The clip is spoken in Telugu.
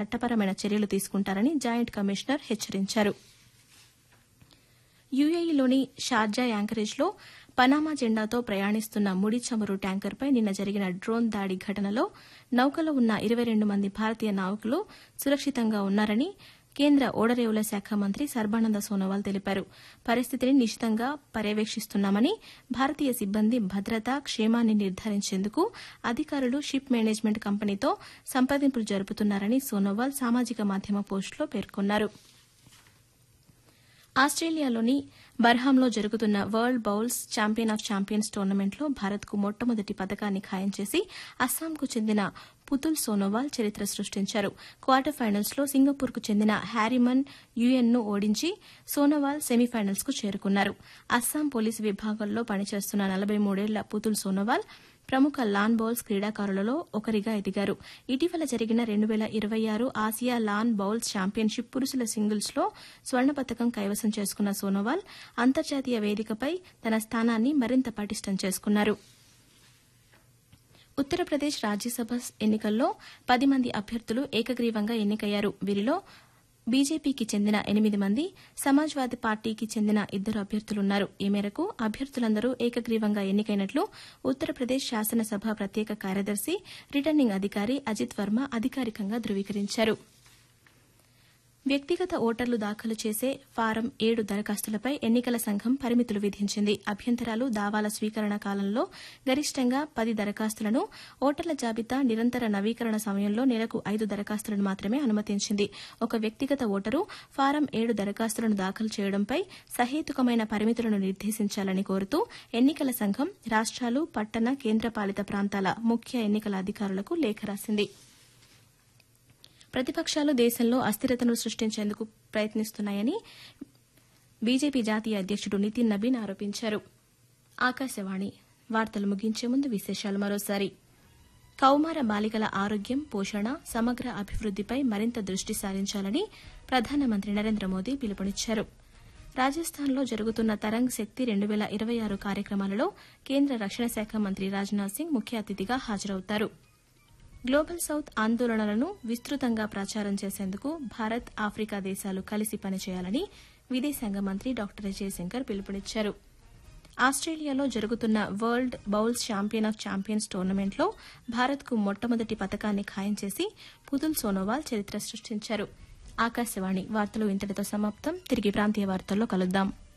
చట్టపరమైన చర్యలు తీసుకుంటారని జాయింట్ కమిషనర్ హెచ్చరించారు యుఏఈలోని షార్జా యాంకరేజ్లో పనామా జెండాతో ప్రయాణిస్తున్న ముడి చమురు ట్యాంకర్పై నిన్న జరిగిన డ్రోన్ దాడి ఘటనలో నౌకలో ఉన్న ఇరవై రెండు మంది భారతీయ నావికులు సురక్షితంగా ఉన్నారని కేంద్ర ఓడరేవుల శాఖ మంత్రి సర్బానంద సోనోవాల్ తెలిపారు పరిస్థితిని నిశితంగా పర్యవేక్షిస్తున్నామని భారతీయ సిబ్బంది భద్రత క్షేమాన్ని నిర్ధారించేందుకు అధికారులు షిప్ మేనేజ్మెంట్ కంపెనీతో సంప్రదింపులు జరుపుతున్నారని సోనోవాల్ సామాజిక మాధ్యమ పోస్టులో పేర్కొన్నారు ఆస్ట్రేలియాలోని బర్హాంలో జరుగుతున్న world bowls champion of champions టోర్నమెంట్లో భారత్కు మొట్టమొదటి పథకాన్ని ఖాయం చేసి అస్సాంకు చెందిన పుతుల్ సోనోవాల్ చరిత్ర సృష్టించారు క్వార్టర్ ఫైనల్స్లో సింగపూర్కు చెందిన హ్యారిమన్ యుఎన్ను ఓడించి సోనోవాల్ సెమీఫైనల్స్కు చేరుకున్నారు అస్సాం పోలీసు విభాగంలో పనిచేస్తున్న నలభై మూడేళ్ల పుతుల్ సోనోవాల్ ప్రముఖ లాన్ బౌల్స్ క్రీడాకారులలో ఒకరిగా ఎదిగారు ఇటీవల జరిగిన రెండు వేల ఇరవై ఆరు ఆసియా లాన్ బౌల్స్ ఛాంపియన్షిప్ పురుషుల సింగిల్స్లో స్వర్ణ పథకం కైవసం చేసుకున్న సోనోవాల్ అంతర్జాతీయ వేదికపై తన స్థానాన్ని మరింత పటిష్టం చేసుకున్నారు ఉత్తరప్రదేశ్ రాజ్యసభ ఎన్నికల్లో పది మంది అభ్యర్థులు ఏకగ్రీవంగా ఎన్నికయ్యారు వీరిలో బీజేపీకి చెందిన ఎనిమిది మంది సమాజ్వాదీ పార్టీకి చెందిన ఇద్దరు అభ్యర్థులున్నారు ఈ మేరకు అభ్యర్థులందరూ ఏకగ్రీవంగా ఎన్నికైనట్లు ఉత్తరప్రదేశ్ శాసనసభ ప్రత్యేక కార్యదర్శి రిటర్నింగ్ అధికారి అజిత్ వర్మ అధికారికంగా ధృవీకరించారు వ్యక్తిగత ఓటర్లు దాఖలు చేసే ఫారం ఏడు దరఖాస్తులపై ఎన్నికల సంఘం పరిమితులు విధించింది అభ్యంతరాలు దావాల స్వీకరణ కాలంలో గరిష్టంగా పది దరఖాస్తులను ఓటర్ల జాబితా నిరంతర నవీకరణ సమయంలో నెలకు ఐదు దరఖాస్తులను మాత్రమే అనుమతించింది ఒక వ్యక్తిగత ఓటరు ఫారం ఏడు దరఖాస్తులను దాఖలు చేయడంపై సహేతుకమైన పరిమితులను నిర్దేశించాలని కోరుతూ ఎన్నికల సంఘం రాష్ట్రాలు పట్టణ కేంద్రపాలిత ప్రాంతాల ముఖ్య ఎన్నికల అధికారులకు లేఖ రాసింది ప్రతిపక్షాలు దేశంలో అస్థిరతను సృష్టించేందుకు ప్రయత్నిస్తున్నాయని బీజేపీ జాతీయ అధ్యక్షుడు నితిన్ నబీన్ ఆరోపించారు ఆకాశవాణి వార్తలు ముగించే ముందు విశేషాలు మరోసారి కౌమార బాలికల ఆరోగ్యం పోషణ సమగ్ర అభివృద్దిపై మరింత దృష్టి సారించాలని ప్రధానమంత్రి నరేంద్ర మోదీ పిలుపునిచ్చారు రాజస్థాన్లో జరుగుతున్న తరంగ్ శక్తి రెండు వేల ఇరవై ఆరు కార్యక్రమాలలో కేంద్ర రక్షణ శాఖ మంత్రి రాజ్నాథ్ సింగ్ ముఖ్య అతిథిగా హాజరవుతారు గ్లోబల్ సౌత్ ఆందోళనలను విస్తృతంగా ప్రచారం చేసేందుకు భారత్ ఆఫ్రికా దేశాలు కలిసి పనిచేయాలని విదేశాంగ మంత్రి డాక్టర్ జయశంకర్ పిలుపునిచ్చారు ఆస్ట్రేలియాలో జరుగుతున్న world bowls champion of champions టోర్నమెంట్లో భారత్కు మొట్టమొదటి పథకాన్ని ఖాయం చేసి పుతుల్ సోనోవాల్ చరిత్ర సృష్టించారు ఆకాశవాణి వార్తలు ఇంతటితో సమాప్తం తిరిగి ప్రాంతీయ వార్తల్లో కలుద్దాం